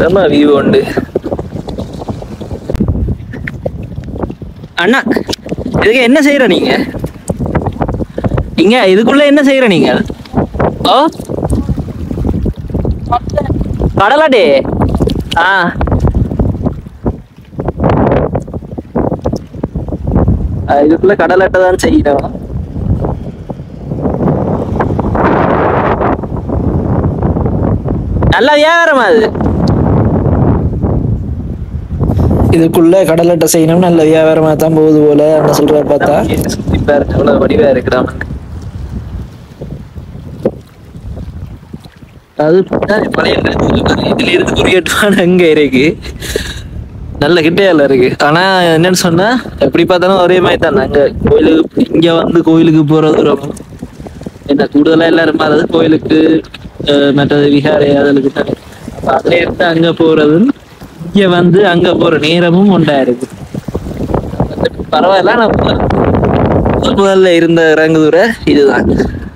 செம்ம வியூ உண்டு அண்ணா இதுக்கு என்ன செய்யற நீங்க இங்க இதுக்குள்ள என்ன செய்யற நீங்க ஓ கடலாடே ஆ ஆ, இதுக்குள்ள கடலாட்டை தான் செய்யணும் நல்ல வியாபாரமா அது இதுக்குள்ள கடலட்டை செய்யணும் நல்ல வியாபாரமா தான் போகுது போல என்ன சொல்ற பார்த்தா சுத்தி பாருங்க எவ்வளவு வடிவா இருக்கு நமக்கு அது பின்னாடி பழைய இடத்துல பாரு, இதுல இருந்து குறியேட்டுவான அங்க இருக்கு நல்ல கிட்டையால இருக்கு ஆனா என்னன்னு சொன்னா எப்படி பார்த்தாலும் ஒரே மாதிரி தான் அங்க கோயிலுக்கு இங்க வந்து கோயிலுக்கு போறது ரொம்ப என்ன கூடுதலா எல்லாரும் வர்றது கோயிலுக்கு அஹ், மற்றது விஹாரை அதுக்கு தானே அப்ப அதுல இருந்து அங்க போறது இங்க வந்து அங்க போற நேரமும் ஒன்றா இருக்கு பரவாயில்ல நான் முதல் முதல் முதல்ல இருந்த இறங்குதுறை இதுதான்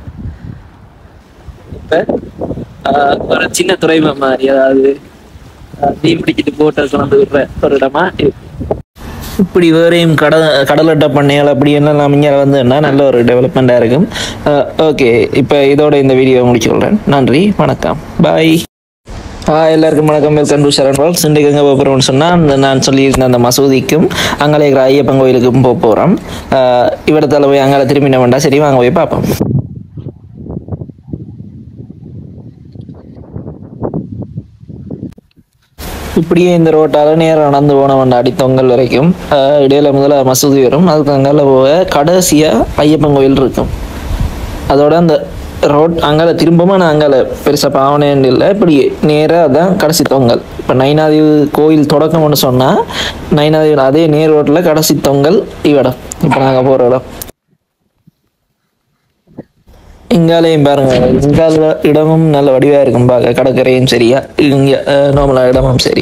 இப்ப ஆஹ், ஒரு சின்ன துறைமுகம் மாதிரி அதாவது ஆஹ், மீன் பிடிச்சிட்டு போட்டை கொண்டு விடுற ஒரு இடமா இருக்கு இப்படி வேறையும் கடல் கடலட்டை பண்ணையால் அப்படி என்னெல்லாம் இங்கே வந்துன்னா நல்ல ஒரு டெவலப்மெண்ட்டாக இருக்கும் ஓகே இப்போ இதோட இந்த வீடியோ முடிச்சுக்கொள்கிறேன் நன்றி வணக்கம் பாய் ஆ எல்லாருக்கும் வணக்கம் வெல்கம் டு சரண் வால்ஸ் இன்றைக்கு எங்கே போகிறோம்னு சொன்னால் நான் சொல்லியிருந்த அந்த மசூதிக்கும் அங்கே இருக்கிற ஐயப்பன் கோயிலுக்கும் போக போகிறோம் இவ்விடத்தில் போய் அங்கே திரும்பி என்ன வேண்டாம் சரி வாங்க போய் பார்ப்போம் இப்படியே இந்த ரோட்டால நேரம் நடந்து போனவன் அடித்தொங்கல் வரைக்கும் ஆஹ் இடையில முதல்ல மசூதி வரும் அதுக்கு அங்கால போக கடைசியா ஐயப்பன் கோயில் இருக்கும் அதோட அந்த ரோட் அங்கால திரும்பவும் நான் அங்கால பெருசா பாவனேன்னு இல்லை இப்படி நேரா அதான் கடைசி தொங்கல் இப்போ நைனாதீவு கோயில் தொடக்கம்னு சொன்னா நைனாதீவு அதே நேர் ரோட்ல கடைசி தொங்கல் இவ்விடம் இப்போ நாங்க போற இடம் இங்காலையும் பாருங்க இங்கால இடமும் நல்ல வடிவா இருக்கும் பார்க்க கடற்கரையும் சரியா இங்க நார்மலா இடமும் சரி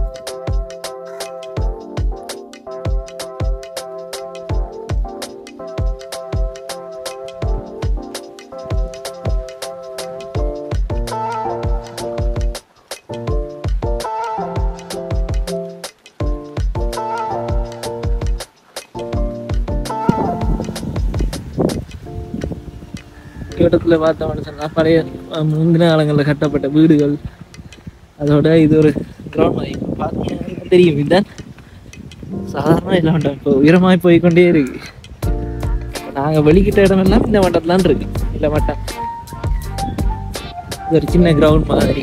இடத்துல பார்த்தோம்னு சொன்னா பழைய அஹ், முந்தின காலங்களில் கட்டப்பட்ட வீடுகள் அதோட இது ஒரு கிரவுண்ட் மாதிரி பார்த்தீங்கன்னா தெரியும் இதுதான் சாதாரண இல்லை மட்டம் இப்போ உயரமாய் போய்க்கொண்டே இருக்கு இப்ப நாங்க வெளிக்கிட்ட இடமெல்லாம் இந்த மட்டத்துலாம் இருக்கு இல்லை மட்டம் இது ஒரு சின்ன கிரவுண்ட் மாதிரி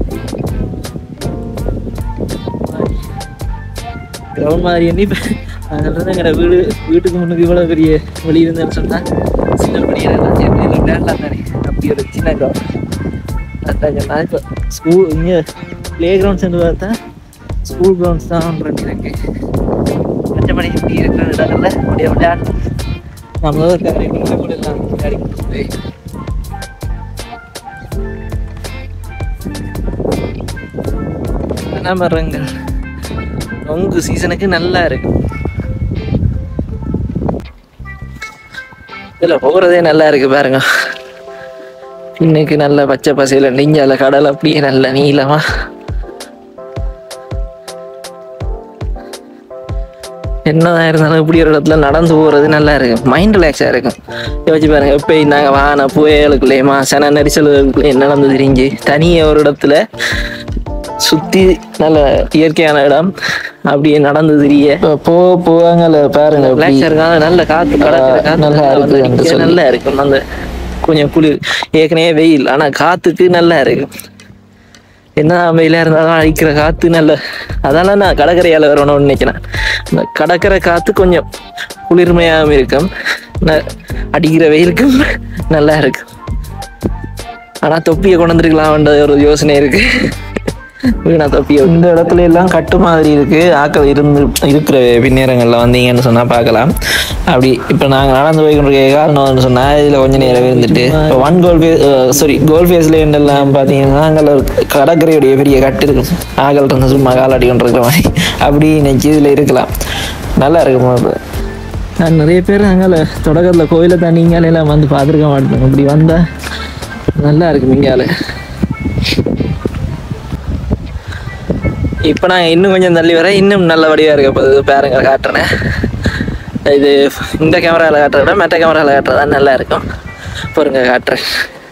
கிரவுண்ட் மாதிரி எண்ணி இப்போ அதனால எங்கட வீடு வீட்டுக்கு முன்னுக்கு இவ்வளோ பெரிய வழி இருந்தேன்னு சொன்னால் சின்ன படியெல்லாம் சேர்ந்து இதில் விளையாடலாம் தானே அப்படி ஒரு சின்ன கிரவுண்ட் அதான் சொன்னா இப்போ ஸ்கூல் இங்கே ப்ளே கிரவுண்ட்ஸ் என்று பார்த்தா ஸ்கூல் கிரவுண்ட்ஸ் தான் ரெண்டு இருக்கு மற்றபடி இப்படி இருக்கிற இடங்கள்ல அப்படியே விளையாடு நம்ம ஒரு காரை கொண்டு கூட எல்லாம் விளையாடி கொண்டு போய் மரங்கள் நொங்கு சீசனுக்கு நல்லா இருக்கு இதுல போகிறதே நல்லா இருக்கு பாருங்க இன்னைக்கு நல்ல பச்சை பசையில நெஞ்சால கடல் அப்படியே நல்ல நீளமா என்னதான் இருந்தாலும் இப்படி ஒரு இடத்துல நடந்து போறது நல்லா இருக்கு மைண்ட் ரிலாக்ஸா இருக்கும் யோசிச்சு பாருங்க எப்போ நாங்க வான புயலுக்குள்ளேயுமா சன நெரிசலுக்குள்ளே நடந்து திரிஞ்சு தனியே ஒரு இடத்துல சுத்தி நல்ல இயற்கையான இடம் அப்படியே நடந்து திரிய போ போவாங்கல்ல பாருங்க எப்படி. ரிலாக்ஸா இருக்காங்க நல்ல காத்து கடற்கரை காத்து நல்லா நல்லா இருக்குது வந்து என்று நிக்க சொல்லி. நல்லா இருக்கும் அந்த கொஞ்சம் குளிர் ஏற்கனவே வெயில் ஆனா காத்துக்கு நல்லா இருக்கும் என்ன வெயிலா இருந்தாலும் அடிக்கிற காத்து நல்ல அதெல்லாம் நான் கடற்கரையால வரணும்னு நினைக்கிறேன் இந்த கடற்கரை காத்து கொஞ்சம் குளிர்மையாகவும் இருக்கும் ந- அடிக்கிற வெயிலுக்கும் நல்லா இருக்கும் ஆனா தொப்பியை கொண்டு வந்துருக்கலாம்ன்ற ஒரு யோசனை இருக்கு வீணா தொப்பியை இந்த இடத்துல எல்லாம் கட்டு மாதிரி இருக்கு ஆக்கள் இருந்து இருக்கிற பின்னேரங்கள்ல வந்தீங்கன்னு சொன்னா பார்க்கலாம் அப்படி இப்ப நாங்க நடந்து போய் கொண்டிருக்க காரணம்னு சொன்னா இதுல கொஞ்ச நேரம் இருந்துட்டு இப்போ one goal phase sorry goal ஃபேஸ்ல எல்லாம் பாத்தீங்கன்னா அங்கே ஒரு கடற்கரையுடைய பெரிய கட்டு இருக்கும் ஆக்கள் இருந்து சும்மா காலாடி கொண்டிருக்கிற மாதிரி அப்படி நினைச்சு இதுல இருக்கலாம் நல்லா இருக்கும் அது. நான் நிறைய பேர் அங்கால தொடக்கத்தில் கோயிலை தாண்டி இங்கால எல்லாம் வந்து பார்த்துருக்க மாட்டேன் இப்படி வந்தா நல்லா இருக்கும் இங்கால இப்போ நான் இன்னும் கொஞ்சம் தள்ளி வரேன் இன்னும் நல்ல வடிவாக இருக்க போகுது பாருங்க காட்டுறேன் இது இந்த கேமராவில் காட்டுறத விட மற்ற கேமராவில் காட்டுறது தான் நல்லா இருக்கும் பொறுங்க காட்டுறேன்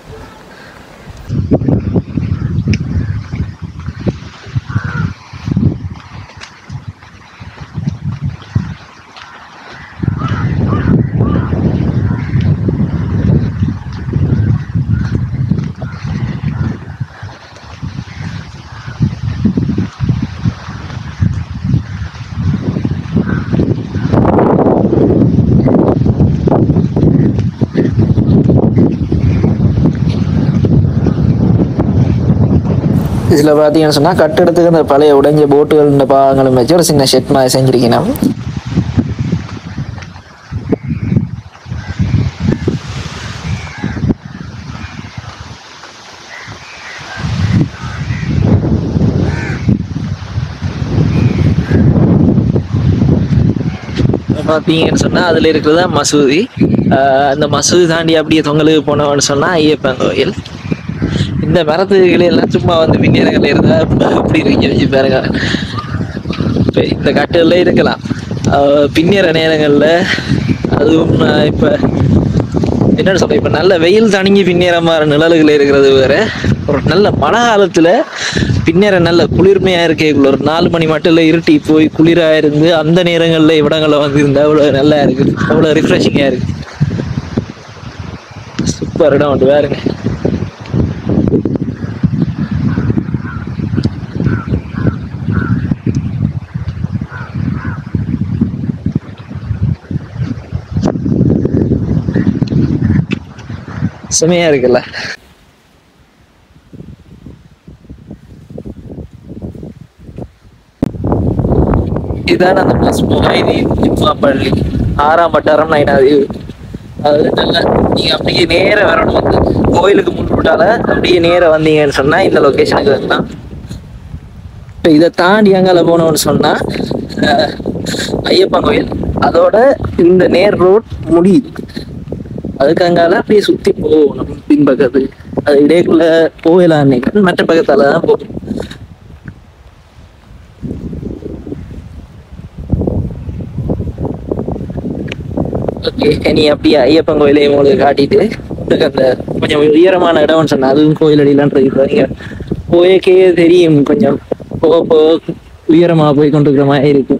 இதில் பார்த்தீங்கன்னு சொன்னால் கட்டிடத்துக்கு அந்த பழைய உடைஞ்ச போட்டுகள் இந்த பாகங்களும் வச்சு ஒரு சின்ன ஷெட் மாதிரி செஞ்சிருக்கணும் பார்த்தீங்கன்னு சொன்னால் அதில் இருக்கிறது தான் மசூதி ஆஹ் அந்த மசூதி தாண்டி அப்படியே தொங்கலுக்கு போனோம்னு சொன்னால் ஐயப்பன் கோயில் இந்த மரத்துகளை எல்லாம் சும்மா வந்து பின்னேரங்கள் இருந்தா அப்படி இருக்கு வச்சு பாருங்க இப்ப இந்த கட்டுல இருக்கலாம் ஆஹ் பின்னேற நேரங்கள்ல அதுவும் ஆஹ் இப்ப என்னன்னு சொல்ற இப்ப நல்ல வெயில் தணிஞ்சு பின்னேற மாதிரி நிழல்கள் இருக்கிறது வேற ஒரு நல்ல மழை காலத்துல பின்னேற நல்ல குளிர்மையா இருக்கேக்குள்ள ஒரு நாலு மணி மட்டும் இருட்டி போய் குளிரா இருந்து அந்த நேரங்கள்ல இவ்விடங்கள்ல வந்து இருந்தா அவ்வளவு நல்லா இருக்கு அவ்வளவு ரிஃப்ரெஷிங்கா இருக்கு சூப்பர் இடம் வந்து பாருங்க செமையா இருக்குல்ல இதான் அந்த மஸ்மோ ஐதி ஜிம்மா பள்ளி ஆறாம் வட்டாரம் நைனாதி அது நல்லா நீங்க அப்படியே நேர வரணும் வந்து கோயிலுக்கு முன்னுட்டால அப்படியே நேர வந்தீங்கன்னு சொன்னா இந்த லொகேஷனுக்கு வரலாம் இப்போ இதை தாண்டி அங்கால போனோம்னு சொன்னா அஹ், ஐயப்பன் கோயில் அதோட இந்த நேர் ரோட் முடியுது அதுக்கு அங்கால அப்படியே சுத்தி போகணும் பின்பக்கத்துக்கு அது இடையக்குள்ள போகலாம் நினைக்கிறேன் மற்ற பக்கத்தால தான் போகும் ஓகே நீ அப்படியே ஐயப்பன் கோயிலையும் உங்களுக்கு காட்டிட்டு உங்களுக்கு அந்த கொஞ்சம் உயரமான இடம்னு சொன்னா அதுவும் கோயில் அடியிலான்றது இப்போ நீங்க போயக்கே தெரியும் கொஞ்சம் போக போக உயரமா போய் கொண்டிருக்கிற மாதிரி இருக்கும்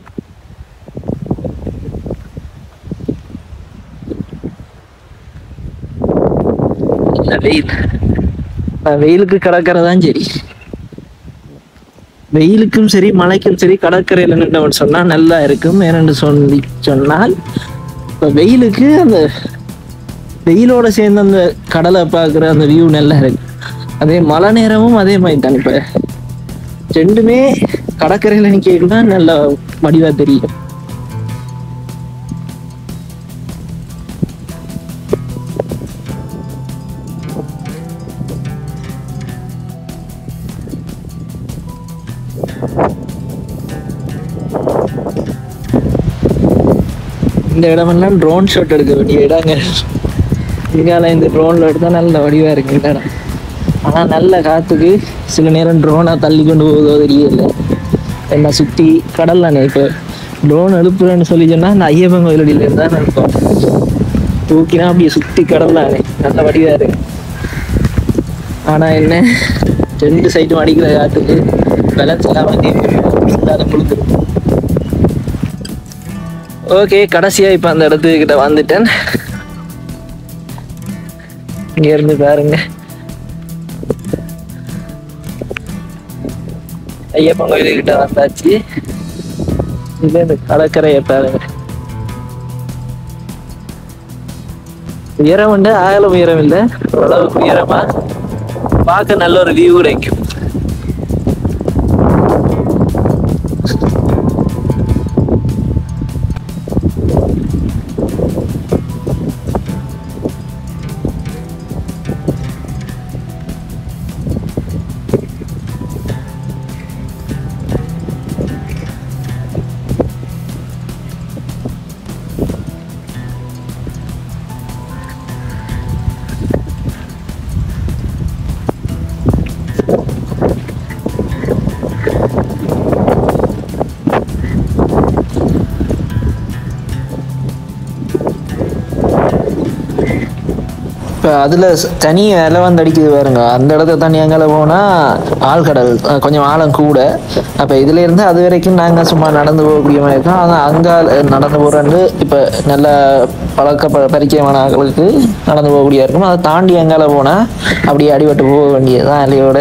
இந்த வெயில் நான் வெயிலுக்கு கடற்கரைதான் சரி வெயிலுக்கும் சரி மழைக்கும் சரி கடற்கரையில் நின்றவன் சொன்னா நல்லா இருக்கும் ஏனென்று சொல்லி சொன்னால் இப்போ வெயிலுக்கு அந்த வெயிலோட சேர்ந்து அந்த கடலை பார்க்குற அந்த வியூ நல்லா இருக்கு அதே மழை நேரமும் அதே மாதிரி தான் இப்போ ரெண்டுமே கடற்கரையில் நிற்கக்குள்ள நல்லா வடிவா தெரியும் இந்த இடமெல்லாம் ட்ரோன் ஷாட் எடுக்க வேண்டிய இடங்க இங்கால இந்த ட்ரோனில் எடுத்தால் நல்ல வடிவாக இருக்கு இந்த இடம் ஆனால் நல்ல காற்றுக்கு சில நேரம் ட்ரோனாக தள்ளி கொண்டு போகுதோ தெரியல என்ன சுற்றி கடல் தானே இப்போ ட்ரோன் எழுப்புறேன்னு சொல்லி சொன்னால் அந்த ஐயப்பன் கோயிலடியில் இருந்தால் இருக்கும் தூக்கினா அப்படியே சுற்றி கடல் தானே நல்ல வடிவாக இருக்கு ஆனால் என்ன ரெண்டு சைடும் அடிக்கிற காற்றுக்கு பேலன்ஸ் இல்லாமல் இல்லாத முழுக்குது ஓகே கடைசியா இப்ப அந்த இடத்துக்கிட்ட வந்துட்டேன் இங்க இருந்து பாருங்க ஐயப்பன் கோயிலுக்கிட்ட வந்தாச்சு இது இந்த கடற்கரையை பாருங்க உயரம் உண்டு ஆகலம் உயரம் இல்லை ஓரளவுக்கு உயரமா பார்க்க நல்ல ஒரு வியூ கிடைக்கும் இப்போ அதில் தனி இலை வந்து அடிக்குது பாருங்க அந்த இடத்த தண்ணி அங்கே போனால் ஆழ்கடல் அஹ் கொஞ்சம் ஆழம் கூட அப்போ இதுல இருந்து அது வரைக்கும் நாங்கள் சும்மா நடந்து போகக்கூடிய மாதிரி இருக்கோம் ஆனால் அங்கே நடந்து போகிறது இப்போ நல்ல பழக்க ப- பரிச்சயமான ஆட்களுக்கு நடந்து போகக்கூடிய இருக்கும் அதை தாண்டி அங்கால போனால் அப்படியே அடிபட்டு போக வேண்டியது தான் அலையோட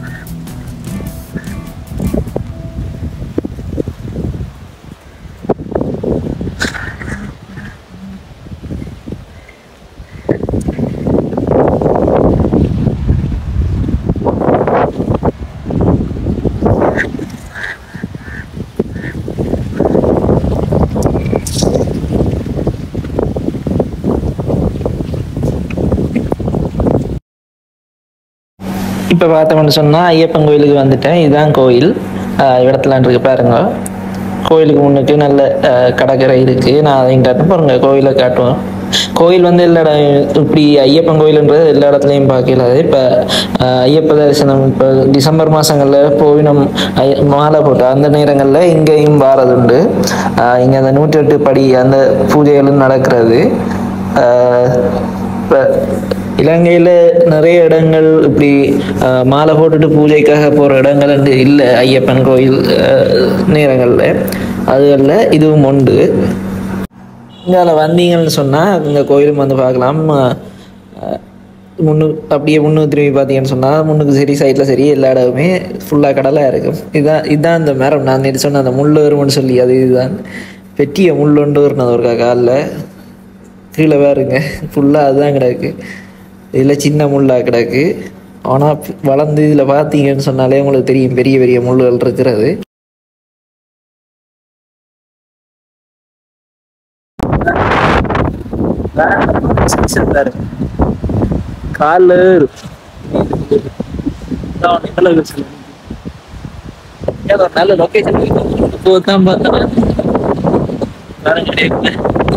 இப்போ பார்த்தோம்னு சொன்னால் ஐயப்பன் கோயிலுக்கு வந்துட்டேன் இதுதான் கோயில் ஆஹ் இடத்துல இருக்கு பாருங்க கோயிலுக்கு முன்னுக்கு நல்ல ஆஹ் கடற்கரை இருக்கு நான் அதையும் காட்டுறேன் பாருங்க கோயிலை காட்டுவேன் கோயில் வந்து எல்லா இடம் இப்படி ஐயப்பன் கோயிலுன்றது எல்லா இடத்துலையும் பார்க்கல இப்போ ஐயப்ப தரிசனம் இப்போ டிசம்பர் மாதங்களில் போய் நம் ஐய- மாலை போட்டு அந்த நேரங்களில் இங்கேயும் வாரதுண்டு இங்கே அந்த நூற்றி எட்டு படி அந்த பூஜைகளும் நடக்கிறது இப்போ இலங்கையில் நிறைய இடங்கள் இப்படி ஆஹ், மாலை போட்டுட்டு பூஜைக்காக போகிற இடங்கள் வந்து இல்லை ஐயப்பன் கோயில் நேரங்களில் அதுகளில் இதுவும் உண்டு இங்கே வந்தீங்கன்னு சொன்னால் இந்த கோயிலும் வந்து பார்க்கலாம் ஆஹ், முன்னு அப்படியே முன்னு திரும்பி பார்த்தீங்கன்னு சொன்னால் முன்னுக்கு சரி சைடில் சரி எல்லா இடமுமே ஃபுல்லாக கடலாக இருக்கும் இதுதான் இதுதான் அந்த மரம் நான் நேற்று சொன்ன அந்த முள் வரும்னு சொல்லி அது இதுதான் வெட்டிய முள் ஒன்று வருனது ஒருக்கா காலில் கீழே பாருங்க ஃபுல்லாக அதுதான் கிடக்கு இதில் சின்ன முள்ளாக கிடக்கு ஆனால் வளர்ந்து இதில் பார்த்தீங்கன்னு சொன்னாலே உங்களுக்கு தெரியும் பெரிய பெரிய முள்ளுகள் இருக்கிறது காலில் நல்ல லொக்கேஷன் போதான் பார்த்தேன் வேற கிடையாது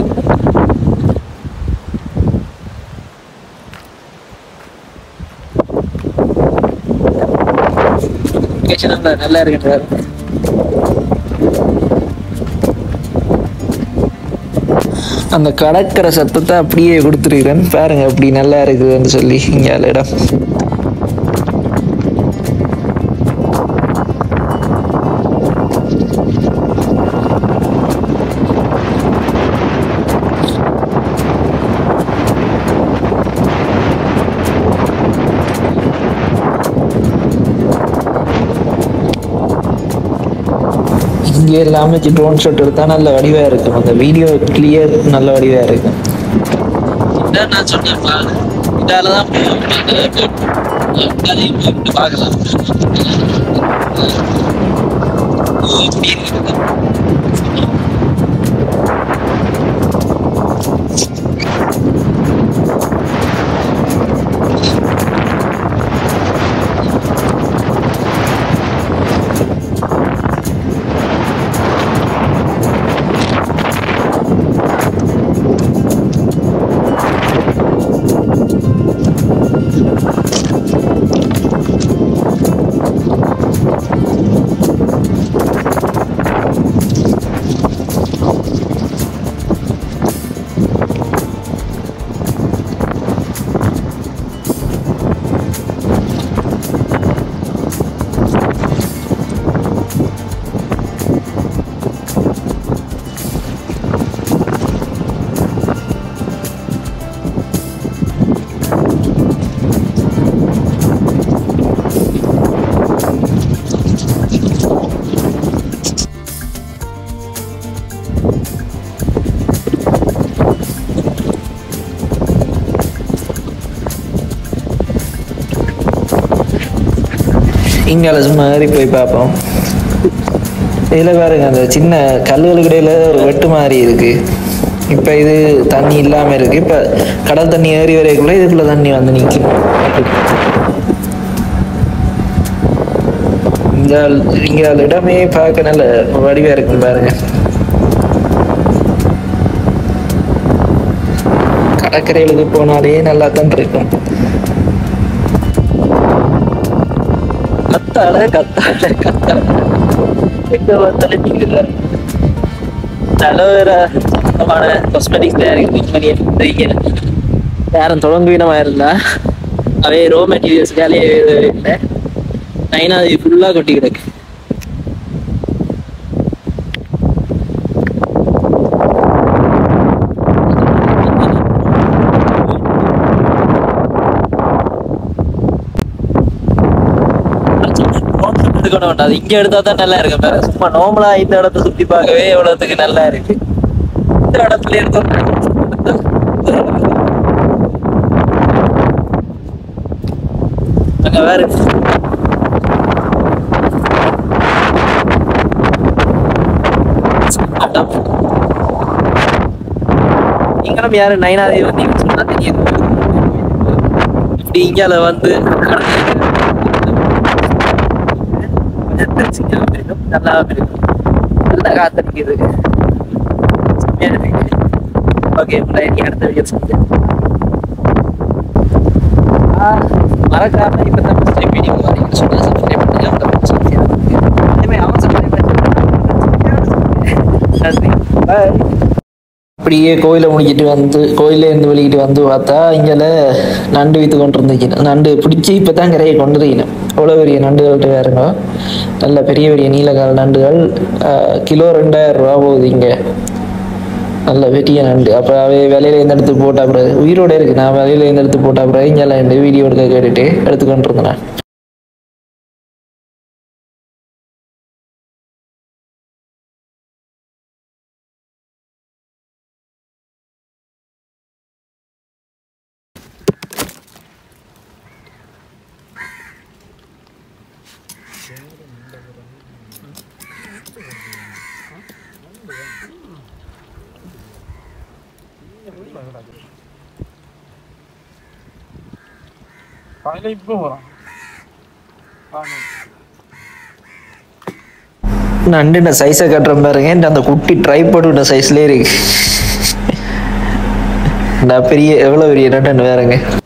லொக்கேஷன் நல்லா நல்லா இருக்குன்றாரு அந்த கடற்கரை சத்தத்தை அப்படியே கொடுத்துருக்கிறேன் பாருங்க அப்படி நல்லா இருக்குதுன்னு சொல்லி இங்கே இடம் இங்கே எல்லாமே ட்ரோன் ஷாட் எடுத்தா நல்ல வடிவா இருக்கும் அந்த வீடியோ கிளியர் நல்ல வடிவா இருக்கும் இதான் நான் சொன்னேன்ப்பா இதால தான் அதையும் போயிட்டு பார்க்கலாம் ஓ, இப்படி இருக்குது இங்கால சும்மா ஏறி போய் பார்ப்போம் இதில் பாருங்க அந்த சின்ன கல்லுகளுக்கு இடையில ஒரு வெட்டு மாதிரி இருக்கு இப்போ இது தண்ணி இல்லாமல் இருக்கு இப்போ கடல் தண்ணி ஏறி வரைக்குள்ள இதுக்குள்ள தண்ணி வந்து நிற்கும் இந்த இங்க இடமே பார்க்க நல்ல வடிவா இருக்கும் பாருங்க கடற்கரைகளுக்கு போனாலே நல்லா தான் இருக்கும் கத்தாழ கத்தாழ கத்தாழ எங்க பார்த்தாலும் நீங்க அலோவேரா சம்பந்தமான காஸ்மெட்டிக்ஸ் தயாரிக்கிற கம்பெனி தெரியும் யாரும் தொடங்குவினமா இருந்தா அவே ரோ மெட்டீரியல்ஸ் வேலையே இல்லை நைனா அது ஃபுல்லா கொட்டி கிடக்கு எடுக்கணும் வேண்டாம் அது இங்க எடுத்தா தான் நல்லா இருக்கு பாரு சும்மா நார்மலா இந்த இடத்த சுத்தி பார்க்கவே எவ்வளவுக்கு நல்லா இருக்கு இந்த இடத்துல இருக்கும் அங்க வேற நீங்களும் யாரு நைனாதே வந்தீங்கன்னு சொன்னா தெரியும் இப்படி இங்கால வந்து கொஞ்சம் தெரிஞ்சுக்க வேண்டும் நல்லா இருக்கும் நல்லா காத்தடிக்குது செம்மையா இருக்கு ஓகே அடுத்த வீடியோ சொல்லு மறக்காம இப்ப தான் ஃபர்ஸ்ட் டைம் வீடியோ வரீங்கன்னு சொன்னா சப்ஸ்கிரைப் பண்ணுங்க அந்த பட்சம் அதே அவன் சப்ஸ்கிரைப் நன்றி பாய் அப்படியே கோயிலை முடிக்கிட்டு வந்து கோயிலே இருந்து வெளிக்கிட்டு வந்து பார்த்தா இங்கே நண்டு வித்து கொண்டு இருந்துக்கணும் நண்டு பிடிச்சி இப்போ தான் கரையை கொண்டு இருக்கணும் அவ்வளோ பெரிய நண்டுகள்கிட்ட வேறுங்க நல்ல பெரிய பெரிய நீலக்கால நண்டுகள் ஆஹ், கிலோ ரெண்டாயிரம் ரூபா போகுது இங்கே நல்ல பெரிய நண்டு அப்போ அவை விலையில இருந்து எடுத்து போட்டா பிறகு உயிரோட இருக்கு நான் விலையில இருந்து எடுத்து போட்டா பிறகு இங்கே வீடியோ எடுக்க கேட்டுட்டு எடுத்துக்கொண்டு இருந்தேன் காலையில் இப்போ போகிறான் நண்டுன சைஸை கட்டுற பாருங்க இந்த அந்த குட்டி ட்ரை போட்டு சைஸ்லேயே இருக்கு நான் பெரிய எவ்வளோ பெரிய நண்டு வேறங்க